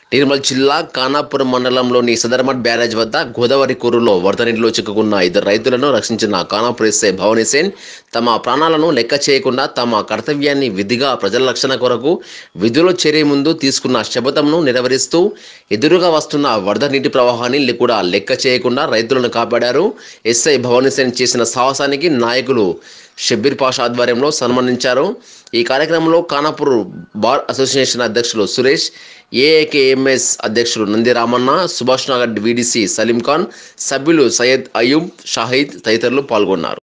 నిర్మల్ జిల్లా ఖానాపురం మండలంలోని సదర్మట్ బ్యారేజ్ వద్ద గోదావరి కూరులో వరద నీటిలో చిక్కుకున్న ఇద్దరు రైతులను రక్షించిన ఖానాపూర్ ఎస్ఐ భవని సేన్ తమ ప్రాణాలను లెక్క చేయకుండా తమ కర్తవ్యాన్ని విధిగా ప్రజల రక్షణ కొరకు విధులో చేరే ముందు తీసుకున్న శపథంను నెరవేరుస్తూ ఎదురుగా వస్తున్న వరద నీటి ప్రవాహాన్ని కూడా లెక్క చేయకుండా రైతులను కాపాడారు ఎస్ఐ భవని సేన్ చేసిన సాహసానికి నాయకులు షబ్బీర్ పాషా ఆధ్వర్యంలో సన్మానించారు ఈ కార్యక్రమంలో ఖానాపూర్ బార్ అసోసియేషన్ అధ్యక్షులు సురేష్ ఏఏకేఎంఎస్ అధ్యక్షులు నంది రామన్న సుభాష్ నగర్ విడిసి సలీం ఖాన్ సభ్యులు సయ్యద్ అయూబ్ షాహిద్ తదితరులు పాల్గొన్నారు